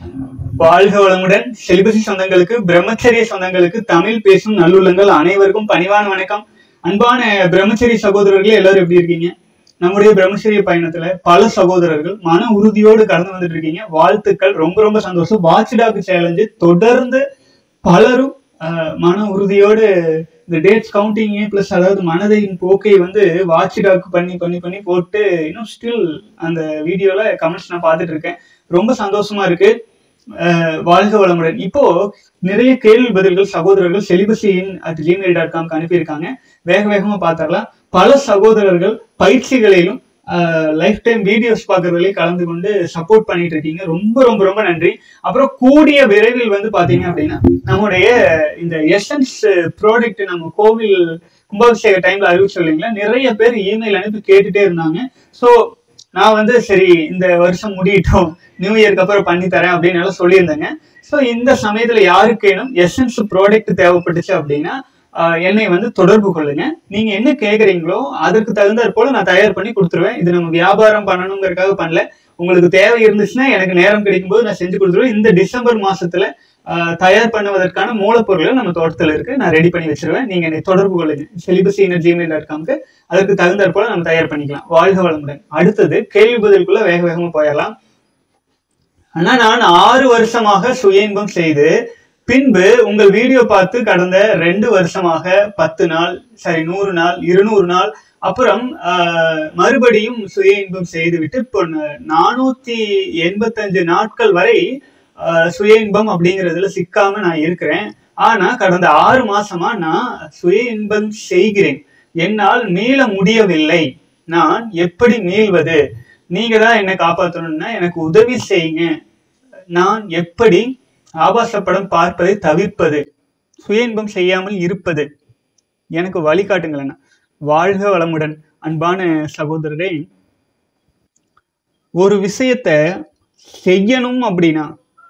வாழ்க வளமுடன் செலிபசி சொந்தங்களுக்கு பிரம்மச்சரிய சொந்தங்களுக்கு தமிழ் பேசும் நல்லுள்ளங்கள் அனைவருக்கும் பணிவான வணக்கம் அன்பான பிரம்மச்சரிய சகோதரர்களே எல்லாரும் எப்படி இருக்கீங்க நம்முடைய பிரம்மச்சரிய பயணத்துல பல சகோதரர்கள் மன உறுதியோடு கடந்து வந்துட்டு இருக்கீங்க வாழ்த்துக்கள் ரொம்ப ரொம்ப சந்தோஷம் வாட்ச் டாக் சேலஞ்சு தொடர்ந்து பலரும் ஆஹ், மன உறுதியோடு இந்த டேட்ஸ் கவுண்டிங் பிளஸ் அதாவது மனதின் போக்கை வந்து வாட்ச் டாக் பண்ணி பண்ணி பண்ணி போட்டு இன்னும் ஸ்டில் அந்த வீடியோல கமெண்ட்ஸ் நான் பார்த்துட்டு இருக்கேன் ரொம்ப சந்தோஷமா இருக்கு அஹ் வாழ்க வளமுடன் இப்போ நிறைய கேள்வி பதில்கள் சகோதரர்கள் செலிபசியின் அட் ஜிமெயில் டாட் காம்க்கு அனுப்பியிருக்காங்க வேக வேகமா பார்த்தரலாம் பல சகோதரர்கள் பயிற்சிகளிலும் லைஃப் டைம் வீடியோஸ் பார்க்கறதுலையும் கலந்து கொண்டு சப்போர்ட் பண்ணிட்டு இருக்கீங்க ரொம்ப ரொம்ப ரொம்ப நன்றி அப்புறம் கூடிய விரைவில் வந்து பாத்தீங்க அப்படின்னா நம்முடைய இந்த எசன்ஸ் ப்ராடக்ட் நம்ம கோவில் கும்பாபிஷேக டைம்ல அறிவிச்சு இல்லைங்களா நிறைய பேர் இமெயில் அனுப்பி கேட்டுட்டே இருந்தாங்க ஸோ நான் வந்து சரி இந்த வருஷம் முடியட்டும் நியூ இயர்க்கு அப்புறம் பண்ணி தரேன் அப்படின்னு எல்லாம் சொல்லியிருந்தேங்க ஸோ இந்த சமயத்துல யாருக்கேனும் எசன்ஸ் ப்ராடக்ட் தேவைப்பட்டுச்சு அப்படின்னா ஆஹ், என்னை வந்து தொடர்பு கொள்ளுங்க நீங்க என்ன கேக்குறீங்களோ அதற்கு தகுந்தாற் போல நான் தயார் பண்ணி கொடுத்துருவேன் இது நம்ம வியாபாரம் பண்ணணுங்கிறதுக்காக பண்ணல உங்களுக்கு தேவை இருந்துச்சுன்னா எனக்கு நேரம் கிடைக்கும் போது நான் செஞ்சு கொடுத்துருவேன் இந்த டிசம்பர் மாசத்துல ஆஹ், தயார் பண்ணுவதற்கான மூலப்பொருட்கள் நம்ம தோட்டத்துல இருக்கு நான் ரெடி பண்ணி வச்சிருவேன் நீங்க என்னை தொடர்பு கொள்ளுங்க செலிபசி ஜிமெயில் டாட் காம்க்கு அதற்கு தகுந்தாற் போல நம்ம தயார் பண்ணிக்கலாம் வாழ்க வளமுடன் அடுத்தது கேள்வி பதிலுக்குள்ள வேக வேகமா போயிடலாம் ஆனா நான் ஆறு வருஷமாக சுய இன்பம் செய்து பின்பு உங்கள் வீடியோ பார்த்து கடந்த ரெண்டு வருஷமாக பத்து நாள் சரி நூறு நாள் இருநூறு நாள் அப்புறம் ஆஹ், மறுபடியும் சுய இன்பம் செய்துவிட்டு இப்போ ந- நானூத்தி எண்பத்தஞ்சு நாட்கள் வரை ஆஹ், சுய இன்பம் அப்படிங்கிறதுல சிக்காம நான் இருக்கிறேன் ஆனா கடந்த ஆறு மாசமா நான் சுய இன்பம் செய்கிறேன் என்னால் மீள முடியவில்லை நான் எப்படி மீள்வது நீங்க தான் என்னை காப்பாற்றணும்னா எனக்கு உதவி செய்யுங்க நான் எப்படி ஆபாச படம் பார்ப்பதை தவிர்ப்பது சுய இன்பம் செய்யாமல் இருப்பது எனக்கு வழிகாட்டுங்களேன் வாழ்க வளமுடன் அன்பான சகோதரரே ஒரு விஷயத்த செய்யணும் அப்படின்னா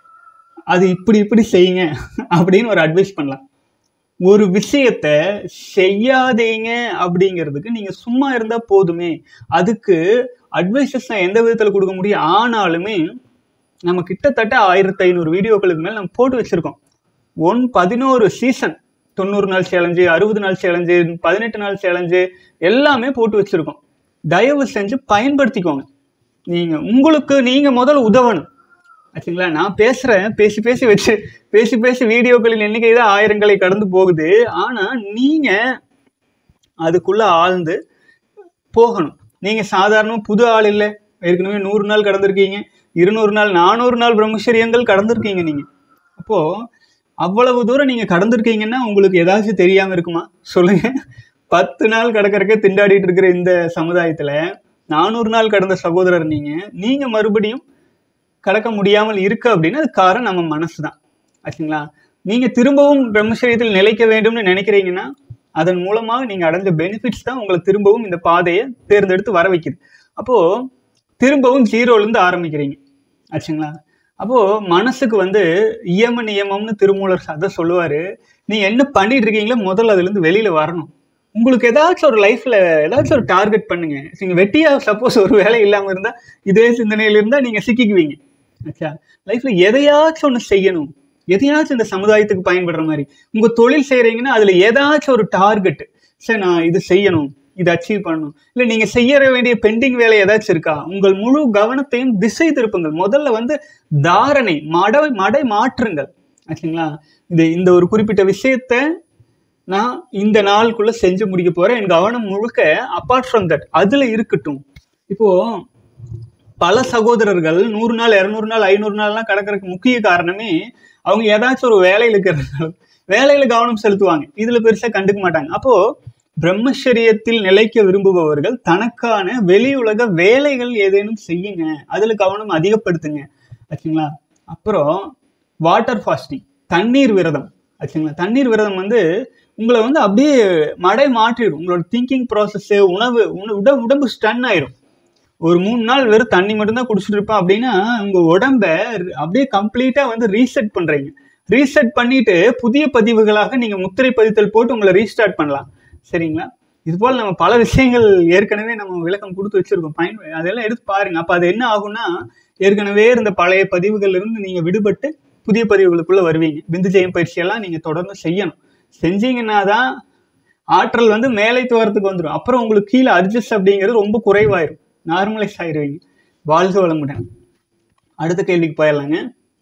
அது இப்படி இப்படி செய்யுங்க அப்படின்னு ஒரு அட்வைஸ் பண்ணலாம் ஒரு விஷயத்த செய்யாதீங்க அப்படிங்கிறதுக்கு நீங்க சும்மா இருந்தா போதுமே அதுக்கு அட்வைசஸ் நான் எந்த விதத்துல கொடுக்க முடியும் ஆனாலுமே நம்ம கிட்டத்தட்ட ஆயிரத்தி ஐநூறு வீடியோக்களுக்கு மேல நம்ம போட்டு வச்சிருக்கோம் ஒன் பதினோரு சீசன் தொண்ணூறு நாள் சேலஞ்சு அறுபது நாள் சேலஞ்சு பதினெட்டு நாள் சேலஞ்சு எல்லாமே போட்டு வச்சிருக்கோம் தயவு செஞ்சு பயன்படுத்திக்கோங்க நீங்க உங்களுக்கு நீங்க முதல்ல உதவணும் ஆச்சுங்களா நான் பேசுறேன் பேசி பேசி வச்சு பேசி பேசி வீடியோக்களின் எண்ணிக்கை தான் ஆயிரங்களை கடந்து போகுது ஆனா நீங்க அதுக்குள்ள ஆழ்ந்து போகணும் நீங்க சாதாரண புது ஆள் இல்லை ஏற்கனவே நூறு நாள் கடந்திருக்கீங்க இருநூறு நாள் நானூறு நாள் பிரம்மச்சரியங்கள் கடந்திருக்கீங்க நீங்க அப்போ அவ்வளவு தூரம் நீங்க கடந்திருக்கீங்கன்னா உங்களுக்கு ஏதாச்சும் தெரியாம இருக்குமா சொல்லுங்க பத்து நாள் கடக்கறக்கே திண்டாடிட்டு இருக்கிற இந்த சமுதாயத்துல நானூறு நாள் கடந்த சகோதரர் நீங்க நீங்க மறுபடியும் கடக்க முடியாமல் இருக்கு அப்படின்னா அது காரணம் நம்ம மனசு தான் ஆச்சுங்களா நீங்க திரும்பவும் பிரம்மச்சரியத்தில் நிலைக்க வேண்டும்னு நினைக்கிறீங்கன்னா அதன் மூலமாக நீங்க அடைஞ்ச பெனிஃபிட்ஸ் தான் உங்களை திரும்பவும் இந்த பாதையை தேர்ந்தெடுத்து வர வைக்குது அப்போ திரும்பவும் ஜீரோல இருந்து ஆரம்பிக்கிறீங்க ஆச்சுங்களா அப்போ மனசுக்கு வந்து இயம நியமம்னு திருமூலர் அதை சொல்லுவாரு நீங்க என்ன பண்ணிட்டு இருக்கீங்களோ முதல்ல அதுல இருந்து வெளியில வரணும் உங்களுக்கு ஏதாச்சும் ஒரு லைஃப்ல ஏதாச்சும் ஒரு டார்கெட் பண்ணுங்க நீங்க வெட்டியா சப்போஸ் ஒரு வேலை இல்லாம இருந்தா இதே சிந்தனையில இருந்தா நீங்க சிக்கிக்குவீங்க ஆச்சா லைஃப்ல எதையாச்சும் ஒண்ணு செய்யணும் எதையாச்சும் இந்த சமுதாயத்துக்கு பயன்படுற மாதிரி உங்க தொழில் செய்றீங்கன்னா அதுல ஏதாச்சும் ஒரு டார்கெட் சரி நான் இது செய்யணும் இது அச்சீவ் பண்ணணும் இல்ல நீங்க செய்ய வேண்டிய பெண்டிங் வேலை ஏதாச்சும் இருக்கா உங்கள் முழு கவனத்தையும் திசை திருப்புங்கள் முதல்ல வந்து தாரணை மடை மடை மாற்றுங்கள் ஆச்சுங்களா இது இந்த ஒரு குறிப்பிட்ட விஷயத்த நான் இந்த நாளுக்குள்ள செஞ்சு முடிக்க போறேன் என் கவனம் முழுக்க அப்பார்ட் ஃப்ரம் தட் அதுல இருக்கட்டும் இப்போ பல சகோதரர்கள் நூறு நாள் இரநூறு நாள் ஐநூறு நாள்லாம் கடக்கறதுக்கு முக்கிய காரணமே அவங்க ஏதாச்சும் ஒரு வேலையில இருக்கிறதுனால வேலையில கவனம் செலுத்துவாங்க இதுல பெருசா கண்டுக்க மாட்டாங்க அப்போ பிரம்மச்சரியத்தில் நிலைக்க விரும்புபவர்கள் தனக்கான வெளி உலக வேலைகள் ஏதேனும் செய்யுங்க அதுல கவனம் அதிகப்படுத்துங்க ஆச்சுங்களா அப்புறம் வாட்டர் ஃபாஸ்டிங் தண்ணீர் விரதம் ஆச்சுங்களா தண்ணீர் விரதம் வந்து உங்களை வந்து அப்படியே மடை மாற்றிடும் உங்களோட திங்கிங் ப்ராசஸ் உணவு உண- உட உடம்பு ஸ்டன் ஆயிரும் ஒரு மூணு நாள் வெறும் தண்ணி மட்டும்தான் குடிச்சிட்டு இருப்பேன் அப்படின்னா உங்க உடம்ப அப்படியே கம்ப்ளீட்டா வந்து ரீசெட் பண்றீங்க ரீசெட் பண்ணிட்டு புதிய பதிவுகளாக நீங்க முத்திரை பதித்தல் போட்டு உங்களை ரீஸ்டார்ட் பண்ணலாம் சரிங்களா இது போல நம்ம பல விஷயங்கள் ஏற்கனவே நம்ம விளக்கம் கொடுத்து வச்சிருக்கோம் பயன் அதெல்லாம் எடுத்து பாருங்க அப்ப அது என்ன ஆகும்னா ஏற்கனவே இருந்த பழைய பதிவுகள்ல இருந்து நீங்க விடுபட்டு புதிய பதிவுகளுக்குள்ள வருவீங்க விந்து ஜெயம் பயிற்சியெல்லாம் நீங்க தொடர்ந்து செய்யணும் செஞ்சீங்கன்னா தான் ஆற்றல் வந்து மேலை துவாரத்துக்கு வந்துடும் அப்புறம் உங்களுக்கு கீழே அட்ஜஸ்ட் அப்படிங்கிறது ரொம்ப குறைவாயிரும் நார்மலைஸ் ஆயிருவீங்க வாழ்க வளமுடன் அடுத்த கேள்விக்கு போயிடலாங்க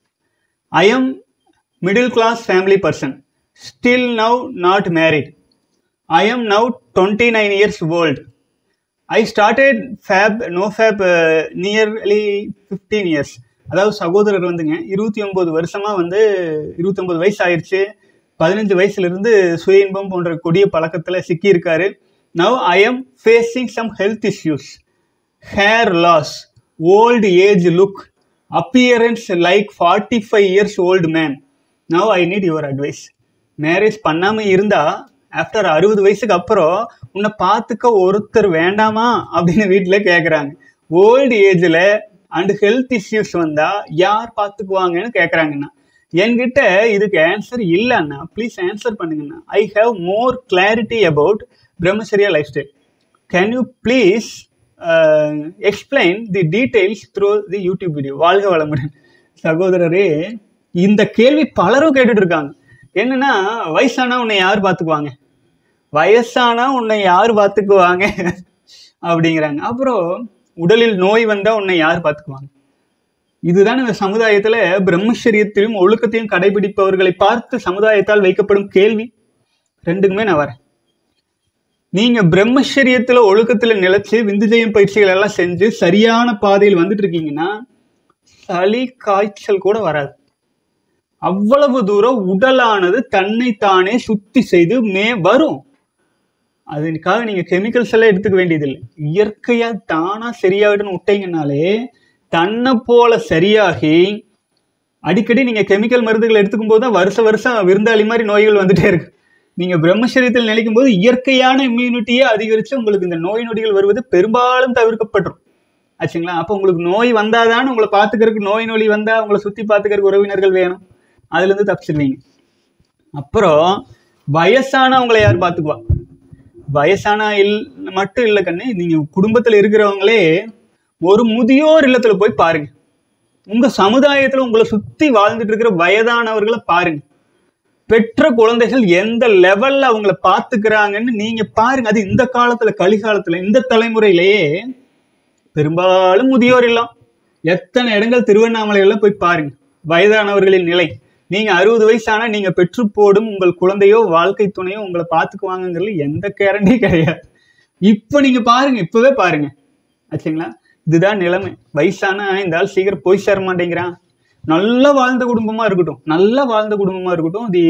I am middle class family person still now not married I am now twenty nine years old I started fap no fap nearly fifteen years அதாவது சகோதரர் வந்துங்க இருபத்தி ஒம்பது வருஷமா வந்து இருபத்தொம்பது வயசு ஆயிடுச்சு பதினஞ்சு வயசுல இருந்து சுய இன்பம் போன்ற கொடிய பழக்கத்தில் சிக்கியிருக்காரு now I am facing some health issues hair loss old age look appearance like forty five years old man now I need your advice marriage பண்ணாமல் இருந்தா ஆஃப்டர் அறுபது வயசுக்கு அப்புறம் உன்னை பார்த்துக்க ஒருத்தர் வேண்டாமா அப்படின்னு வீட்டில் கேட்குறாங்க ஓல்டு ஏஜில் அண்ட் ஹெல்த் இஷ்யூஸ் வந்தால் யார் பார்த்துக்குவாங்கன்னு கேட்குறாங்கண்ணா என்கிட்ட இதுக்கு ஆன்சர் இல்லைண்ணா ப்ளீஸ் ஆன்சர் பண்ணுங்கண்ணா I have more clarity about brahmacharya lifestyle can you please explain the details through the YouTube video வாழ்க வளமுடன் சகோதரரே இந்த கேள்வி பலரும் கேட்டுட்டு இருக்காங்க என்னன்னா வயசானா உன்னை யார் பார்த்துக்குவாங்க வயசானா உன்னை யார் பார்த்துக்குவாங்க அப்படிங்கிறாங்க அப்புறம் உடலில் நோய் வந்தா உன்னை யார் பார்த்துக்குவாங்க இதுதான் இந்த சமுதாயத்துல பிரம்மச்சரியத்தையும் ஒழுக்கத்தையும் கடைபிடிப்பவர்களை பார்த்து சமுதாயத்தால் வைக்கப்படும் கேள்வி ரெண்டுக்குமே நான் வரேன் நீங்க பிரம்மச்சரியத்துல ஒழுக்கத்துல நிலைச்சு விந்துஜயம் பயிற்சிகள் எல்லாம் செஞ்சு சரியான பாதையில் வந்துட்டு இருக்கீங்கன்னா சளி காய்ச்சல் கூட வராது அவ்வளவு தூரம் உடலானது தன்னை தானே சுத்தி செய்து மே வரும் அதுக்காக நீங்க கெமிக்கல்ஸ் எல்லாம் எடுத்துக்க வேண்டியதில்லை இயற்கையா தானா சரியாகிடுன்னு விட்டீங்கனாலே தன்னை போல சரியாகி அடிக்கடி நீங்க கெமிக்கல் மருந்துகள் எடுத்துக்கும் போது தான் வருஷ வருஷம் விருந்தாளி மாதிரி நோய்கள் வந்துட்டே இருக்கு நீங்க பிரம்மச்சரியத்தில் நினைக்கும் போது இயற்கையான இம்யூனிட்டியே அதிகரிச்சு உங்களுக்கு இந்த நோய் நொடிகள் வருவது பெரும்பாலும் தவிர்க்கப்பட்டுரும் ஆச்சுங்களா அப்போ உங்களுக்கு நோய் வந்தாதான் உங்களை பார்த்துக்கிறதுக்கு நோய் நொடி வந்தா உங்களை சுத்தி பார்த்துக்கிறதுக்கு உறவினர்கள் வேணும் அதுல இருந்து தப்பிச்சிருவீங்க அப்புறம் வயசானவங்களை யார் பார்த்துக்குவா வயசான இல் மட்டும் இல்லை கண்ணு நீங்க குடும்பத்துல இருக்கிறவங்களே ஒரு முதியோர் இல்லத்துல போய் பாருங்க உங்க சமுதாயத்துல உங்களை சுத்தி வாழ்ந்துட்டு இருக்கிற வயதானவர்களை பாருங்க பெற்ற குழந்தைகள் எந்த லெவல்ல அவங்கள பாத்துக்கிறாங்கன்னு நீங்க பாருங்க அது இந்த காலத்துல கலிகாலத்துல இந்த தலைமுறையிலேயே பெரும்பாலும் முதியோர் இல்லம் எத்தனை இடங்கள் திருவண்ணாமலையில போய் பாருங்க வயதானவர்களின் நிலை நீங்க அறுபது வயசானா நீங்க பெற்று போடும் உங்கள் குழந்தையோ வாழ்க்கை துணையோ உங்களை பாத்துக்குவாங்கங்கிறது எந்த கேரண்டி கிடையாது இப்ப நீங்க பாருங்க இப்பவே பாருங்க ஆச்சுங்களா இதுதான் நிலைமை வயசானா இந்த ஆள் சீக்கிரம் போய் சேர மாட்டேங்கிறான் நல்லா வாழ்ந்த குடும்பமா இருக்கட்டும் நல்லா வாழ்ந்த குடும்பமா இருக்கட்டும் தி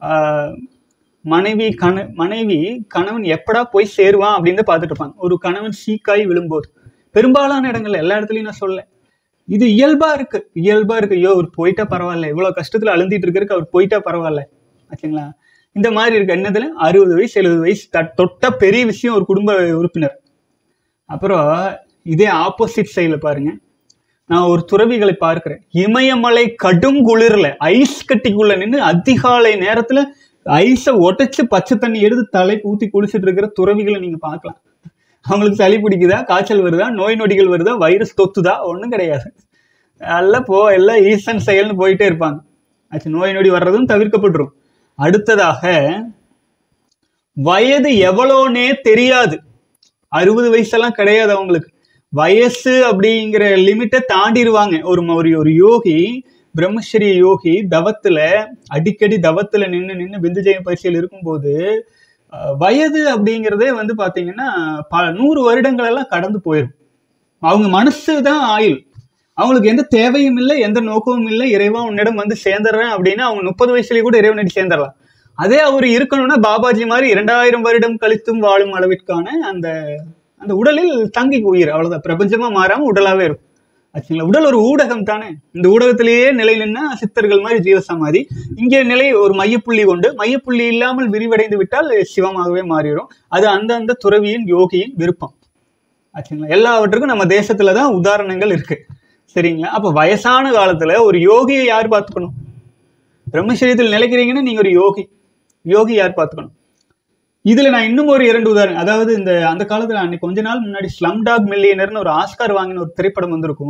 மனைவி கண மனைவி கணவன் எப்படா போய் சேருவான் அப்படின்னு பார்த்துட்டு இருப்பாங்க ஒரு கணவன் சீக்காய் விழும்போது பெரும்பாலான இடங்கள்ல எல்லா இடத்துலயும் நான் சொல்ல இது இயல்பா இருக்கு இயல்பா இருக்கு ஐயோ அவர் போயிட்டா பரவாயில்ல இவ்வளவு கஷ்டத்துல அழுந்திட்டு இருக்கிறதுக்கு அவர் போயிட்டா பரவாயில்ல ஆச்சுங்களா இந்த மாதிரி இருக்கு என்னதுல அறுபது வயசு எழுபது வயசு த- தொட்ட பெரிய விஷயம் ஒரு குடும்ப உறுப்பினர் அப்புறம் இதே ஆப்போசிட் சைடில் பாருங்க நான் ஒரு துறவிகளை பார்க்கிறேன் இமயமலை கடும் குளிர்ல ஐஸ் கட்டிக்குள்ள நின்று அதிகாலை நேரத்துல ஐஸை உடைச்சு பச்சை தண்ணி எடுத்து தலைக்கு ஊத்தி குளிச்சுட்டு இருக்கிற துறவிகளை நீங்க பார்க்கலாம் அவங்களுக்கு சளி பிடிக்குதா காய்ச்சல் வருதா நோய் நொடிகள் வருதா வைரஸ் தொத்துதா ஒன்றும் கிடையாது எல்லாம் போ எல்லாம் ஈசன் செயல்னு போயிட்டே இருப்பாங்க ஆச்சு நோய் நொடி வர்றதும் தவிர்க்கப்பட்டுரும் அடுத்ததாக வயது எவ்வளோனே தெரியாது அறுபது வயசெல்லாம் கிடையாது அவங்களுக்கு வயசு அப்படிங்கிற லிமிட்டை தாண்டிடுவாங்க ஒரு ம- ஒரு ஒரு யோகி பிரம்மச்சரிய யோகி தவத்துல அடிக்கடி தவத்துல நின்று நின்று விந்துஜயம் பயிற்சியில் இருக்கும்போது அஹ், வயது அப்படிங்கிறதே வந்து பாத்தீங்கன்னா ப நூறு வருடங்கள் எல்லாம் கடந்து போயிடும் அவங்க மனசு தான் ஆயுள் அவங்களுக்கு எந்த தேவையும் இல்லை எந்த நோக்கமும் இல்லை இறைவா உன்னிடம் வந்து சேர்ந்துடுறேன் அப்படின்னா அவங்க முப்பது வயசுலயே கூட இறைவனடி சேர்ந்துடலாம் அதே அவர் இருக்கணும்னா பாபாஜி மாதிரி இரண்டாயிரம் வருடம் கழித்தும் வாழும் அளவிற்கான அந்த அந்த உடலில் தங்கி உயிர் அவ்வளவுதான் பிரபஞ்சமா மாறாம உடலாவே இருக்கும் ஆச்சுங்களா உடல் ஒரு ஊடகம் தானே இந்த ஊடகத்திலேயே நிலை நின்னா சித்தர்கள் மாதிரி ஜீவசமாதி இங்கே நிலை ஒரு மையப்புள்ளி கொண்டு மையப்புள்ளி இல்லாமல் விரிவடைந்து விட்டால் சிவமாகவே மாறிடும் அது அந்தந்த துறவியின் யோகியின் விருப்பம் ஆச்சுங்களா எல்லாவற்றுக்கும் நம்ம தேசத்துல தான் உதாரணங்கள் இருக்கு சரிங்களா அப்ப வயசான காலத்துல ஒரு யோகியை யார் பார்த்துக்கணும் பிரம்மச்சரியத்தில் நிலைக்கிறீங்கன்னா நீங்க ஒரு யோகி யோகி யார் பார்த்துக்கணும் இதுல நான் இன்னும் ஒரு இரண்டு உதாரணம் அதாவது இந்த அந்த காலத்துல அன்னைக்கு கொஞ்ச நாள் முன்னாடி ஸ்லம் டாக் மில்லியனர்னு ஒரு ஆஸ்கார் வாங்கின ஒரு திரைப்படம் வந்திருக்கும்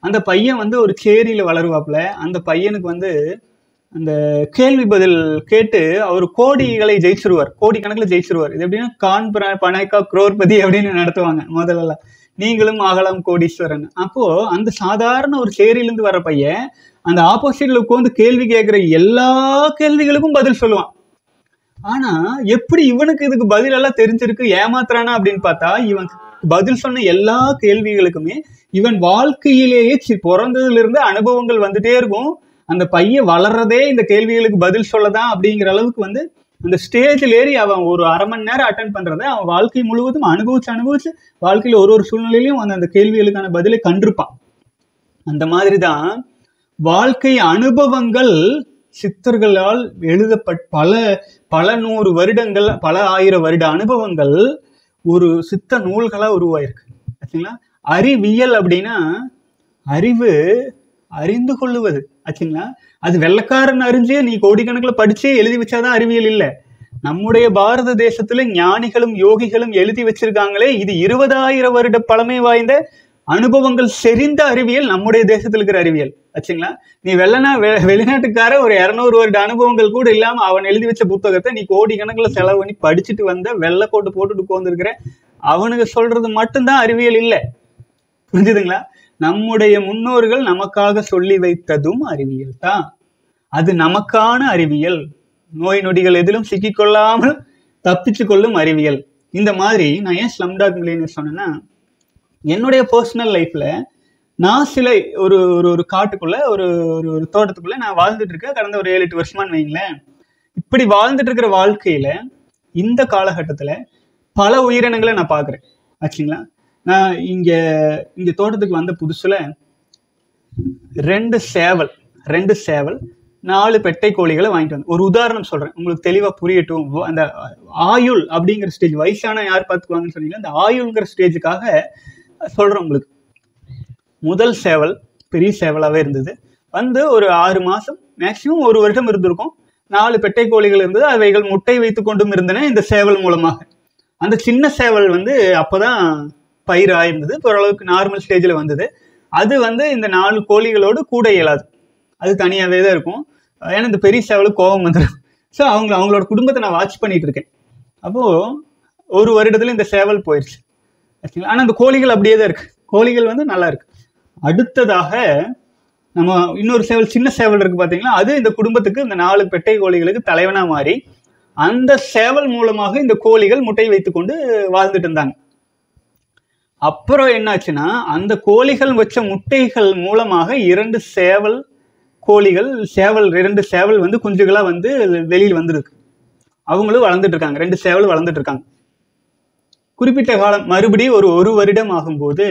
அந்த பையன் வந்து ஒரு சேரியில வளருவாப்புல அந்த பையனுக்கு வந்து அந்த கேள்வி பதில் கேட்டு அவர் கோடிகளை ஜெயிச்சிருவார் கோடி கணக்கில் ஜெயிச்சிருவார் இது எப்படின்னா கான் பிர- பனைக்கா குரோர்பதி அப்படின்னு நடத்துவாங்க முதல்ல நீங்களும் ஆகலாம் கோடீஸ்வரன் அப்போ அந்த சாதாரண ஒரு சேரியிலேருந்து வர பையன் அந்த ஆப்போசிட்ல உட்காந்து கேள்வி கேட்குற எல்லா கேள்விகளுக்கும் பதில் சொல்லுவான் ஆனா எப்படி இவனுக்கு இதுக்கு பதில் எல்லாம் தெரிஞ்சிருக்கு ஏமாத்துறானா அப்படின்னு பார்த்தா இவன் பதில் சொன்ன எல்லா கேள்விகளுக்குமே இவன் வாழ்க்கையிலேயே சி- பிறந்ததுல இருந்து அனுபவங்கள் வந்துட்டே இருக்கும் அந்த பையன் வளர்றதே இந்த கேள்விகளுக்கு பதில் சொல்லதான் அப்படிங்கிற அளவுக்கு வந்து அந்த ஸ்டேஜில் ஏறி அவன் ஒரு அரை மணி நேரம் அட்டன் பண்றதை அவன் வாழ்க்கை முழுவதும் அனுபவிச்சு அனுபவிச்சு வாழ்க்கையில ஒரு ஒரு சூழ்நிலையிலும் அந்த அந்த கேள்விகளுக்கான பதிலை கண்டிருப்பான் அந்த மாதிரி தான் வாழ்க்கை அனுபவங்கள் சித்தர்களால் எழுதப்பட்ட பல பல நூறு வருடங்கள் பல ஆயிரம் வருட அனுபவங்கள் ஒரு சித்த நூல்களா உருவாயிருக்கு ஆச்சுங்களா அறிவியல் அப்படின்னா அறிவு அறிந்து கொள்ளுவது ஆச்சுங்களா அது வெள்ளக்காரன் அறிஞ்சு நீ கோடிக்கணக்கில் படிச்சே எழுதி வச்சாதான் அறிவியல் இல்லை நம்முடைய பாரத தேசத்துல ஞானிகளும் யோகிகளும் எழுதி வச்சிருக்காங்களே இது இருபதாயிரம் வருட பழமை வாய்ந்த அனுபவங்கள் செறிந்த அறிவியல் நம்முடைய தேசத்துல இருக்கிற அறிவியல் ஆச்சுங்களா நீ வெள்ளனா வெ- வெளிநாட்டுக்கார ஒரு இரநூறு வருட அனுபவங்கள் கூட இல்லாம அவன் எழுதி வச்ச புத்தகத்தை நீ கோடி கணக்கில் செலவு பண்ணி படிச்சுட்டு வந்த வெள்ளைக்கோட்டு போட்டுட்டு உட்காந்துருக்கிற அவனுக்கு சொல்றது மட்டும்தான் அறிவியல் இல்லை புரிஞ்சுதுங்களா நம்முடைய முன்னோர்கள் நமக்காக சொல்லி வைத்ததும் அறிவியல் தான் அது நமக்கான அறிவியல் நோய் நொடிகள் எதிலும் சிக்கிக்கொள்ளாமல் தப்பிச்சு கொள்ளும் அறிவியல் இந்த மாதிரி நான் ஏன் ஸ்லம்டாக் மில்லியனர் சொன்னேன்னா என்னுடைய பர்சனல் லைஃப்ல நான் சில ஒரு ஒரு ஒரு காட்டுக்குள்ள ஒரு ஒரு ஒரு தோட்டத்துக்குள்ள நான் வாழ்ந்துட்டு இருக்கேன் கடந்த ஒரு ஏழு எட்டு வருஷமான்னு வைங்களேன் இப்படி வாழ்ந்துட்டு இருக்கிற வாழ்க்கையில இந்த காலகட்டத்துல பல உயிரினங்களை நான் பார்க்குறேன் ஆச்சுங்களா நான் இங்க இங்க தோட்டத்துக்கு வந்த புதுசுல ரெண்டு சேவல் ரெண்டு சேவல் நாலு பெட்டை கோழிகளை வாங்கிட்டு வந்து ஒரு உதாரணம் சொல்றேன் உங்களுக்கு தெளிவா புரியட்டும் வ- அந்த ஆயுள் அப்படிங்கிற ஸ்டேஜ் வயசான யார் பார்த்துக்குவாங்கன்னு சொன்னீங்கன்னா அந்த ஆயுள்ங்கிற ஸ்டேஜுக்காக சொல்றேன் உங்களுக்கு முதல் சேவல் பெரிய சேவலாவே இருந்தது வந்து ஒரு ஆறு மாசம் மேக்சிமம் ஒரு வருடம் இருந்திருக்கும் நாலு பெட்டை கோழிகள் இருந்தது அவைகள் முட்டை வைத்து கொண்டும் இருந்தன இந்த சேவல் மூலமாக அந்த சின்ன சேவல் வந்து அப்பதான் பயிர் ஆயிருந்தது இப்போ ஓரளவுக்கு நார்மல் ஸ்டேஜில் வந்தது அது வந்து இந்த நாலு கோழிகளோடு கூட இயலாது அது தனியாகவே தான் இருக்கும் ஏன்னா இந்த பெரிய சேவலுக்கு கோபம் வந்துடும் ஸோ அவங்க அவங்களோட குடும்பத்தை நான் வாட்ச் பண்ணிட்டு இருக்கேன் அப்போது ஒரு வருடத்துல இந்த சேவல் போயிடுச்சு ஆச்சுங்களா ஆனால் இந்த கோழிகள் அப்படியே தான் இருக்கு கோழிகள் வந்து நல்லா இருக்கு அடுத்ததாக நம்ம இன்னொரு சேவல் சின்ன சேவல் இருக்கு பார்த்தீங்களா அது இந்த குடும்பத்துக்கு இந்த நாலு பெட்டை கோழிகளுக்கு தலைவனா மாறி அந்த சேவல் மூலமாக இந்த கோழிகள் முட்டை வைத்துக்கொண்டு வாழ்ந்துட்டு இருந்தாங்க அப்புறம் என்னாச்சுன்னா அந்த கோழிகள் வச்ச முட்டைகள் மூலமாக இரண்டு சேவல் கோழிகள் சேவல் இரண்டு சேவல் வந்து குஞ்சுகளா வந்து வெளியில் வந்துருக்கு அவங்களும் வளர்ந்துட்டு இருக்காங்க ரெண்டு சேவல் வளர்ந்துட்டு இருக்காங்க குறிப்பிட்ட காலம் மறுபடியும் ஒரு ஒரு வருடம் ஆகும்போது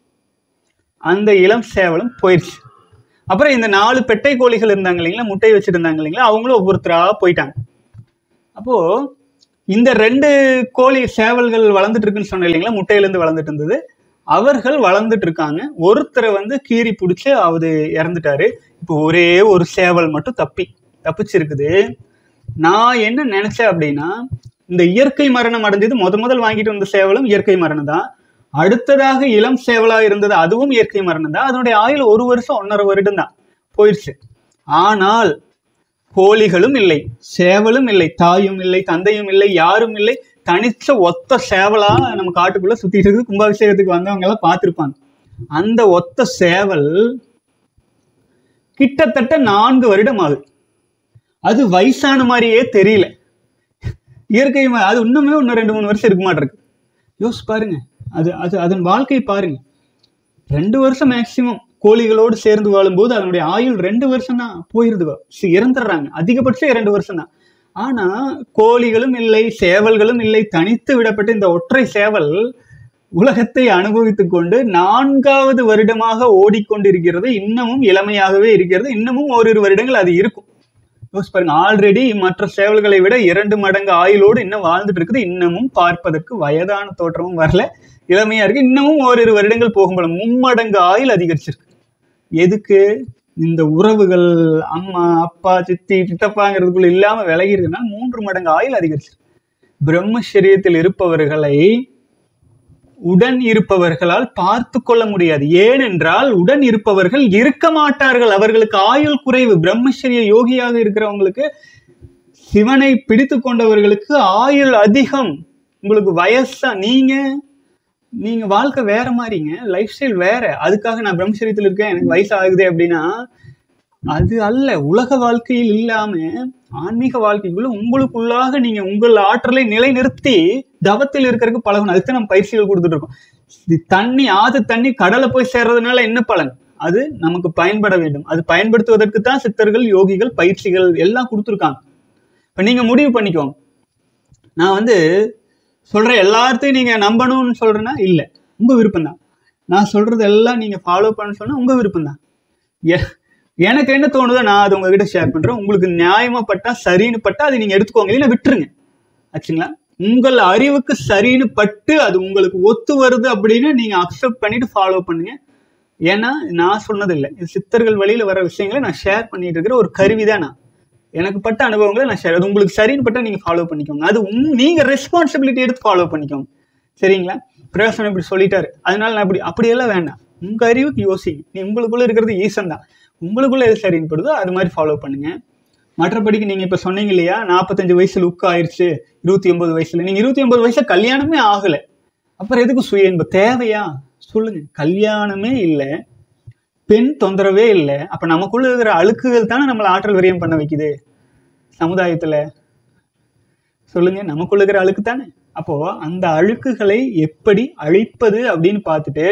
அந்த இளம் சேவலும் போயிடுச்சு அப்புறம் இந்த நாலு பெட்டை கோழிகள் இருந்தாங்க இல்லைங்களா முட்டை வச்சிருந்தாங்க இல்லைங்களா அவங்களும் ஒவ்வொருத்தரா போயிட்டாங்க அப்போ இந்த ரெண்டு கோழி சேவல்கள் வளர்ந்துட்டு இருக்குன்னு சொன்னேன் இல்லைங்களா முட்டையிலேருந்து வளர்ந்துட்டு இருந்தது அவர்கள் வளர்ந்துட்டு இருக்காங்க ஒருத்தரை வந்து கீறி பிடிச்சி அவரு இறந்துட்டாரு இப்போ ஒரே ஒரு சேவல் மட்டும் தப்பி தப்பிச்சிருக்குது நான் என்ன நினைச்சேன் அப்படின்னா இந்த இயற்கை மரணம் அடைஞ்சது முத முதல் வாங்கிட்டு வந்த சேவலும் இயற்கை மரணம் தான் அடுத்ததாக இளம் சேவலா இருந்தது அதுவும் இயற்கை மரணம் தான் அதனுடைய ஆயுள் ஒரு வருஷம் ஒன்றரை வருடம் தான் போயிடுச்சு ஆனால் கோழிகளும் இல்லை சேவலும் இல்லை தாயும் இல்லை தந்தையும் இல்லை யாரும் இல்லை தனிச்ச ஒத்த சேவலா நம்ம காட்டுக்குள்ள சுத்திட்டு இருக்குது கும்பாபிஷேகத்துக்கு வந்தவங்க எல்லாம் பார்த்திருப்பாங்க அந்த ஒத்த சேவல் கிட்டத்தட்ட நான்கு வருடம் ஆகுது அது வயசான மாதிரியே தெரியல இயற்கை ம- அது இன்னுமே இன்னும் ரெண்டு மூணு வருஷம் இருக்க மாட்டிருக்கு யோசிச்சு பாருங்க அது அது அதன் வாழ்க்கை பாருங்க ரெண்டு வருஷம் மேக்சிமம் கோழிகளோடு சேர்ந்து வாழும்போது அதனுடைய ஆயுள் ரெண்டு வருஷம் தான் போயிருது சி- இறந்துடுறாங்க அதிகபட்சம் இரண்டு வருஷம் தான் ஆனா கோழிகளும் இல்லை சேவல்களும் இல்லை தனித்து விடப்பட்ட இந்த ஒற்றை சேவல் உலகத்தை அனுபவித்துக் கொண்டு நான்காவது வருடமாக ஓடிக்கொண்டிருக்கிறது இன்னமும் இளமையாகவே இருக்கிறது இன்னமும் ஓரிரு வருடங்கள் அது இருக்கும் யோசிச்சு பாருங்க ஆல்ரெடி மற்ற சேவல்களை விட இரண்டு மடங்கு ஆயுளோடு இன்னும் வாழ்ந்துட்டு இருக்குது இன்னமும் பார்ப்பதற்கு வயதான தோற்றமும் வரல இளமையா இருக்கு இன்னமும் ஓரிரு வருடங்கள் போகும்போது மும்மடங்கு ஆயுள் அதிகரிச்சிருக்கு எதுக்கு இந்த உறவுகள் அம்மா அப்பா சித்தி சித்தப்பாங்கிறதுக்குள்ள இல்லாம விலகி இருக்குன்னா மூன்று மடங்கு ஆயுள் அதிகரிச்சிருக்கு பிரம்மச்சரியத்தில் இருப்பவர்களை உடன் இருப்பவர்களால் பார்த்து கொள்ள முடியாது ஏனென்றால் உடன் இருப்பவர்கள் இருக்க மாட்டார்கள் அவர்களுக்கு ஆயுள் குறைவு பிரம்மச்சரிய யோகியாக இருக்கிறவங்களுக்கு சிவனை பிடித்து கொண்டவர்களுக்கு ஆயுள் அதிகம் உங்களுக்கு வயசா நீங்க நீங்க வாழ்க்கை வேற மாதிரிங்க லைஃப் ஸ்டைல் வேற அதுக்காக நான் பிரம்மச்சரியத்தில் இருக்கேன் எனக்கு வயசு ஆகுது அப்படின்னா அது அல்ல உலக வாழ்க்கையில் இல்லாம ஆன்மீக வாழ்க்கைக்குள்ள உங்களுக்குள்ளாக நீங்க உங்கள் ஆற்றலை நிலைநிறுத்தி தவத்தில் இருக்கிறதுக்கு பழகணும் அதுக்கு நம்ம பயிற்சிகள் கொடுத்துட்டு இருக்கோம் இது தண்ணி ஆது தண்ணி கடலை போய் சேர்றதுனால என்ன பலன் அது நமக்கு பயன்பட வேண்டும் அது பயன்படுத்துவதற்கு தான் சித்தர்கள் யோகிகள் பயிற்சிகள் எல்லாம் கொடுத்துருக்காங்க இப்போ நீங்க முடிவு பண்ணிக்கோங்க நான் வந்து சொல்ற எல்லாத்தையும் நீங்க நம்பணும்னு சொல்றேன்னா இல்லை உங்க விருப்பம் தான் நான் சொல்றது எல்லாம் நீங்க ஃபாலோ பண்ண சொன்னா உங்க விருப்பம் தான் எனக்கு என்ன தோணுதோ நான் அதை உங்ககிட்ட ஷேர் பண்றேன் உங்களுக்கு நியாயமா பட்டா சரின்னு பட்டா அதை நீங்க எடுத்துக்கோங்க இல்லைன்னா விட்டுருங்க ஆச்சுங்களா உங்கள் அறிவுக்கு சரின்னு பட்டு அது உங்களுக்கு ஒத்து வருது அப்படின்னு நீங்க அக்செப்ட் பண்ணிட்டு ஃபாலோ பண்ணுங்க ஏன்னா நான் சொன்னது இல்லை இது சித்தர்கள் வழியில வர விஷயங்களை நான் ஷேர் பண்ணிட்டு இருக்கிற ஒரு கருவி தான் நான் எனக்கு பட்ட அனுபவங்களை நான் ஷேர் அது உங்களுக்கு சரின்னு பட்டா நீங்க ஃபாலோ பண்ணிக்கோங்க அது உங் நீங்க ரெஸ்பான்சிபிலிட்டி எடுத்து ஃபாலோ பண்ணிக்கோங்க சரிங்களா பிரயோசனம் இப்படி சொல்லிட்டாரு அதனால நான் இப்படி அப்படியெல்லாம் வேண்டாம் உங்க அறிவுக்கு யோசிங்க நீ உங்களுக்குள்ள இருக்கிறது ஈசன் தான் உங்களுக்குள்ள எது சரின்னு படுதோ அது மாதிரி ஃபாலோ பண்ணுங்க மற்றபடிக்கு நீங்க இப்ப சொன்னீங்க இல்லையா நாற்பத்தஞ்சு வயசு லுக் ஆயிருச்சு இருபத்தி ஒன்பது வயசுல நீங்க இருபத்தி ஒன்பது வயசுல கல்யாணமே ஆகல அப்புறம் எதுக்கு சுய இன்பம் தேவையா சொல்லுங்க கல்யாணமே இல்லை பெண் தொந்தரவே இல்லை அப்ப நமக்குள்ள இருக்கிற அழுக்குகள் தானே நம்மளை ஆற்றல் விரயம் பண்ண வைக்குது சமுதாயத்துல சொல்லுங்க நமக்குள்ள இருக்கிற அழுக்கு தானே அப்போ அந்த அழுக்குகளை எப்படி அழிப்பது அப்படின்னு பார்த்துட்டு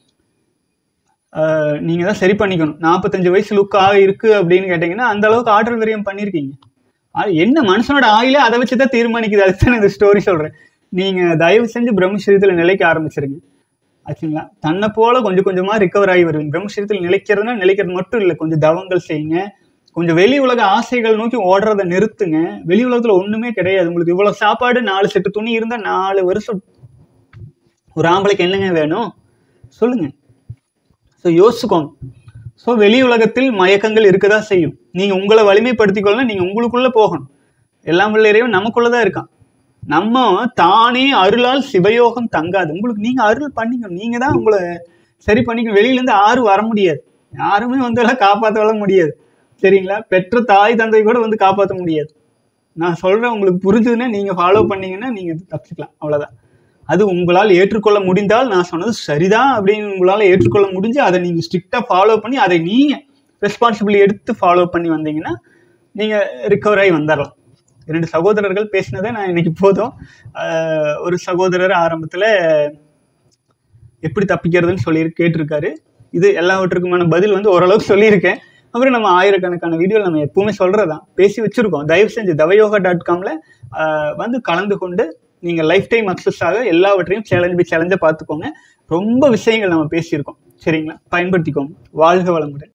ஆஹ், நீங்க தான் சரி பண்ணிக்கணும் நாற்பத்தஞ்சு வயசு லுக்காக இருக்கு அப்படின்னு கேட்டீங்கன்னா அந்த அளவுக்கு ஆற்றல் விரயம் பண்ணியிருக்கீங்க ஆ, என்ன மனுஷனோட ஆயிலே அதை வச்சு தான் தீர்மானிக்குது அதுக்கு தான் இந்த ஸ்டோரி சொல்றேன் நீங்க தயவு செஞ்சு பிரம்மச்சரியத்துல நிலைக்க ஆரம்பிச்சிருங்க ஆச்சுங்களா தன்னை போல கொஞ்சம் கொஞ்சமா ரிகவர் ஆகி வருவீங்க பிரம்மச்சரியத்தில் நிலைக்கிறதுனா நிலைக்கிறது மட்டும் இல்லை கொஞ்சம் தவங்கள் செய்யுங்க கொஞ்சம் வெளி உலக ஆசைகள் நோக்கி ஓடுறதை நிறுத்துங்க வெளி உலகத்துல ஒண்ணுமே கிடையாது உங்களுக்கு இவ்வளவு சாப்பாடு நாலு செட்டு துணி இருந்தா நாலு வருஷம் ஒரு ஆம்பளைக்கு என்னங்க வேணும் சொல்லுங்க ஸோ யோசிச்சுக்கோங்க ஸோ வெளி உலகத்தில் மயக்கங்கள் இருக்கதா செய்யும் நீங்க உங்களை வலிமைப்படுத்திக் கொள்ளணும் நீங்க உங்களுக்குள்ள போகணும் எல்லாம் வல்ல இறைவன் நமக்குள்ளதான் இருக்கான் நம்ம தானே அருளால் சிவயோகம் தங்காது உங்களுக்கு நீங்க அருள் பண்ணிக்கணும் நீங்க தான் உங்களை சரி பண்ணிக்கணும் வெளியில இருந்து யாரும் வர முடியாது யாருமே வந்து எல்லாம் காப்பாற்ற முடியாது சரிங்களா பெற்ற தாய் தந்தை கூட வந்து காப்பாற்ற முடியாது நான் சொல்றேன் உங்களுக்கு புரிஞ்சுதுன்னா நீங்க ஃபாலோ பண்ணீங்கன்னா நீங்க தப்பிச்சுக்கலாம் அவ்வளவுதான் அது உங்களால் ஏற்றுக்கொள்ள முடிந்தால் நான் சொன்னது சரிதான் அப்படின்னு உங்களால் ஏற்றுக்கொள்ள முடிஞ்சு அதை நீங்க ஸ்ட்ரிக்டா ஃபாலோ பண்ணி அதை நீங்க ரெஸ்பான்சிபிலிட்டி எடுத்து ஃபாலோ பண்ணி வந்தீங்கன்னா நீங்க ரிகவர் ஆகி வந்துடலாம் இரண்டு சகோதரர்கள் பேசினதை நான் இன்னைக்கு போதும் ஆஹ் ஒரு சகோதரர் ஆரம்பத்துல எப்படி தப்பிக்கிறதுன்னு சொல்லி கேட்டிருக்காரு இது எல்லாவற்றுக்குமான பதில் வந்து ஓரளவுக்கு சொல்லியிருக்கேன் அப்புறம் நம்ம ஆயிரக்கணக்கான வீடியோ நம்ம எப்பவுமே சொல்றதுதான் பேசி வச்சிருக்கோம் தயவு செஞ்சு தவயோகா டாட் காம்ல வந்து கலந்து கொண்டு நீங்க லைஃப் டைம் அக்சஸ் ஆக எல்லாவற்றையும் சேலஞ்ச் பை சேலஞ்சை பார்த்துக்கோங்க ரொம்ப விஷயங்கள் நம்ம பேசியிருக்கோம் சரிங்களா பயன்படுத்திக்கோங்க வாழ்க வளமுடன்